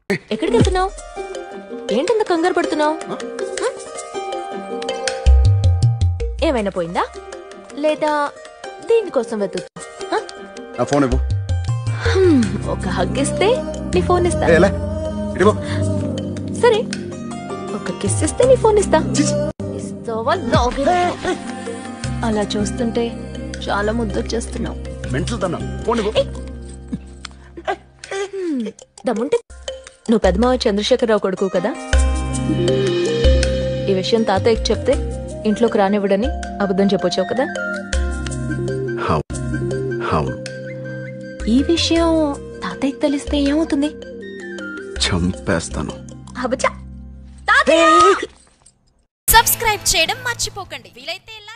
ఎక్కడికి వెళ్తున్నావు ఏంటంత కంగారు పడుతున్నావు ఏమైనా పోయిందా లేదా దీనికోసం వెతుకు నా ఫోన్ ఇవ్వు ఒక హగ్ ఇస్తే నీ ఫోన్ ఇస్తా ఏ, ఎలా ఇడిపో సరే ఒక కిస్ ఇస్తే నీ ఫోన్ ఇస్తా ఇస్తావా లాగిన్ అవ్వు. అలా చూస్తుంటే చాలా ముద్దొచ్చేస్తున్నావు మెంటల్ తన్నా ఫోన్ ఇవ్వు దమ్ముంటే నువ్వు పెద్దమావ చంద్రశేఖరరావు కొడుకు కదా ఈ విషయం తాతయ్యకి చెప్తే ఇంట్లోకి రానివ్వడని అబద్ధం చెప్పొచ్చావు కదా హౌ హౌ ఈ విషయం తాతయ్యకి తెలిస్తే ఏమవుతుంది చంపేస్తాను అబచా సబ్స్క్రైబ్ చేయడం మర్చిపోకండి వీలైతే